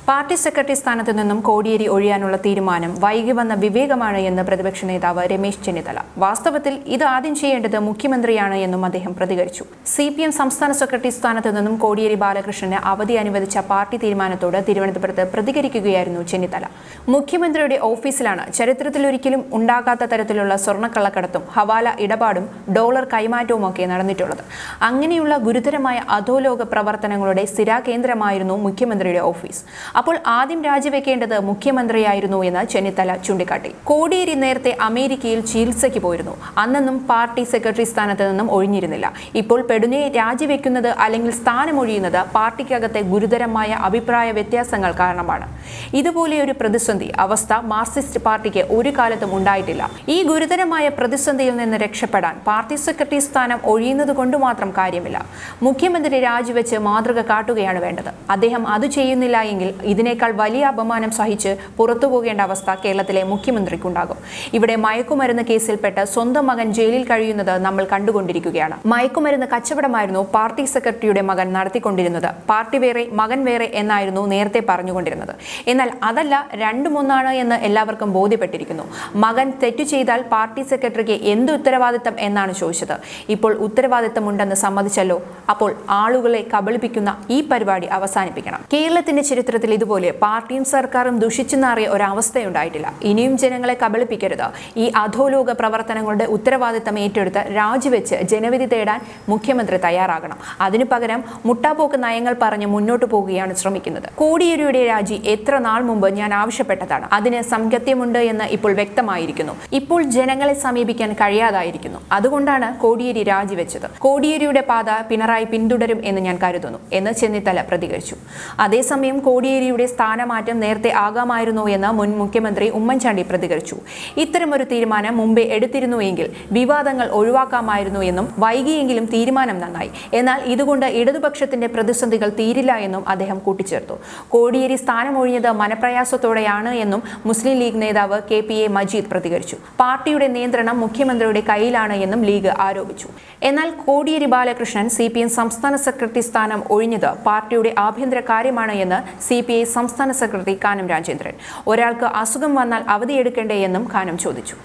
party secretary സ്ഥാനത്ത് നിന്നും കോടിയേരി ഒഴിയാനുള്ള തീരുമാനം വൈകി വന്ന വിവേകമാണ് എന്ന് പ്രതിപക്ഷ നേതാവ് രമേശ് ചെന്നിത്തല വാസ്തവത്തിൽ ഇത് ആദ്യം ചെയ്യേണ്ടത് മുഖ്യമന്ത്രിയാണ് എന്നും അദ്ദേഹം പ്രതികരിച്ചു സി പി എം സംസ്ഥാന സെക്രട്ടറി സ്ഥാനത്ത് നിന്നും കോടിയേരി ബാലകൃഷ്ണന് അവധി അനുവദിച്ച പാർട്ടി തീരുമാനത്തോട് തിരുവനന്തപുരത്ത് പ്രതികരിക്കുകയായിരുന്നു ചെന്നിത്തല മുഖ്യമന്ത്രിയുടെ ഓഫീസിലാണ് ചരിത്രത്തിലൊരിക്കലും ഉണ്ടാകാത്ത തരത്തിലുള്ള സ്വർണ്ണക്കള്ളക്കടത്തും ഹവാല ഇടപാടും ഡോളർ കൈമാറ്റവും ഒക്കെ നടന്നിട്ടുള്ളത് അങ്ങനെയുള്ള ഗുരുതരമായ അധോലോക പ്രവർത്തനങ്ങളുടെ സ്ഥിരാകേന്ദ്രമായിരുന്നു മുഖ്യമന്ത്രിയുടെ ഓഫീസ് അപ്പോൾ ആദ്യം രാജിവെക്കേണ്ടത് മുഖ്യമന്ത്രിയായിരുന്നു എന്ന് ചെന്നിത്തല ചൂണ്ടിക്കാട്ടി കോടിയേരി നേരത്തെ അമേരിക്കയിൽ ചികിത്സയ്ക്ക് പോയിരുന്നു അന്നൊന്നും പാർട്ടി സെക്രട്ടറി സ്ഥാനത്ത് നിന്നും ഒഴിഞ്ഞിരുന്നില്ല ഇപ്പോൾ പെടുനെ രാജിവെക്കുന്നത് അല്ലെങ്കിൽ സ്ഥാനമൊഴിയുന്നത് പാർട്ടിക്കകത്തെ ഗുരുതരമായ അഭിപ്രായ വ്യത്യാസങ്ങൾ കാരണമാണ് ഇതുപോലെ ഒരു പ്രതിസന്ധി അവസ്ഥ മാർക്സിസ്റ്റ് പാർട്ടിക്ക് ഒരു കാലത്തും ഉണ്ടായിട്ടില്ല ഈ ഗുരുതരമായ പ്രതിസന്ധിയിൽ നിന്ന് രക്ഷപ്പെടാൻ പാർട്ടി സെക്രട്ടറി സ്ഥാനം ഒഴിയുന്നത് കൊണ്ട് മാത്രം കാര്യമില്ല മുഖ്യമന്ത്രി രാജിവെച്ച് മാതൃക കാട്ടുകയാണ് വേണ്ടത് അദ്ദേഹം അത് ചെയ്യുന്നില്ല എങ്കിൽ ഇതിനേക്കാൾ വലിയ അപമാനം സഹിച്ച് പുറത്തു പോകേണ്ട അവസ്ഥ കേരളത്തിലെ മുഖ്യമന്ത്രിക്കുണ്ടാകും ഇവിടെ മയക്കുമരുന്ന് കേസിൽപ്പെട്ട് സ്വന്തം മകൻ ജയിലിൽ കഴിയുന്നത് നമ്മൾ കണ്ടുകൊണ്ടിരിക്കുകയാണ് മയക്കുമരുന്ന് കച്ചവടമായിരുന്നു പാർട്ടി സെക്രട്ടറിയുടെ മകൻ നടത്തിക്കൊണ്ടിരുന്നത് പാർട്ടി വേറെ മകൻ വേറെ എന്നായിരുന്നു നേരത്തെ പറഞ്ഞുകൊണ്ടിരുന്നത് എന്നാൽ അതല്ല രണ്ടും ഒന്നാണ് എന്ന് എല്ലാവർക്കും ബോധ്യപ്പെട്ടിരിക്കുന്നു മകൻ തെറ്റു ചെയ്താൽ പാർട്ടി സെക്രട്ടറിക്ക് എന്ത് ഉത്തരവാദിത്തം എന്നാണ് ചോദിച്ചത് ഇപ്പോൾ ഉത്തരവാദിത്തമുണ്ടെന്ന് സമ്മതിച്ചല്ലോ അപ്പോൾ ആളുകളെ കബളിപ്പിക്കുന്ന ഈ പരിപാടി അവസാനിപ്പിക്കണം കേരളത്തിന്റെ ചരിത്രത്തിൽ ഇതുപോലെ പാർട്ടിയും സർക്കാരും ദുഷിച്ചെന്നറിയ ഒരവസ്ഥയുണ്ടായിട്ടില്ല ഇനിയും ജനങ്ങളെ കബളിപ്പിക്കരുത് ഈ അധോലോക പ്രവർത്തനങ്ങളുടെ ഉത്തരവാദിത്തം ഏറ്റെടുത്ത് രാജിവെച്ച് ജനവിധി തേടാൻ മുഖ്യമന്ത്രി തയ്യാറാകണം അതിനു പകരം മുട്ടാപ്പോക്ക് നയങ്ങൾ പറഞ്ഞ് മുന്നോട്ട് പോകുകയാണ് ശ്രമിക്കുന്നത് കോടിയേരിയുടെ രാജി എത്ര നാൾ മുമ്പ് ഞാൻ ആവശ്യപ്പെട്ടതാണ് അതിന് സംഗത്യമുണ്ട് എന്ന് ഇപ്പോൾ വ്യക്തമായിരിക്കുന്നു ഇപ്പോൾ ജനങ്ങളെ സമീപിക്കാൻ കഴിയാതായിരിക്കുന്നു അതുകൊണ്ടാണ് കോടിയേരി രാജിവെച്ചത് കോടിയേരിയുടെ പാത പിണറായി പിന്തുടരും എന്ന് ഞാൻ കരുതുന്നു എന്ന് ചെന്നിത്തല പ്രതികരിച്ചു അതേസമയം കോടിയേരിയുടെ സ്ഥാനമാറ്റം നേരത്തെ ആകാമായിരുന്നു എന്ന് മുൻ മുഖ്യമന്ത്രി ഉമ്മൻചാണ്ടി പ്രതികരിച്ചു ഇത്തരമൊരു തീരുമാനം മുമ്പേ എടുത്തിരുന്നുവെങ്കിൽ വിവാദങ്ങൾ ഒഴിവാക്കാമായിരുന്നു എന്നും വൈകിയെങ്കിലും തീരുമാനം നന്നായി എന്നാൽ ഇതുകൊണ്ട് ഇടതുപക്ഷത്തിന്റെ പ്രതിസന്ധികൾ തീരില്ല എന്നും അദ്ദേഹം കൂട്ടിച്ചേർത്തു കോടിയേരി സ്ഥാനമൊഴിഞ്ഞത് മനപ്രയാസത്തോടെയാണ് എന്നും മുസ്ലിം ലീഗ് നേതാവ് കെ പി എ മജീദ് പ്രതികരിച്ചു പാർട്ടിയുടെ നിയന്ത്രണം മുഖ്യമന്ത്രിയുടെ കയ്യിലാണ് എന്നും ലീഗ് ആരോപിച്ചു എന്നാൽ Kodiyeri Balakrishnan C P M സംസ്ഥാന സെക്രട്ടറി സ്ഥാനം ഒഴിഞ്ഞത് പാർട്ടിയുടെ ആഭ്യന്തര കാര്യമാണ് എന്ന് സി പി ഐ സംസ്ഥാന സെക്രട്ടറി കാനം രാജേന്ദ്രൻ ഒരാൾക്ക് അസുഖം വന്നാൽ അവധിയെടുക്കേണ്ടേ എന്നും കാനം ചോദിച്ചു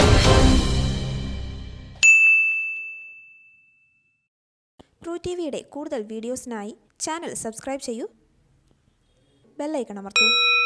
ട്രൂ ടി വിയുടെ കൂടുതൽ വീഡിയോസിനായി ചാനൽ സബ്സ്ക്രൈബ് ചെയ്യൂ ബെല്ലൈക്കൺ അമർത്തൂ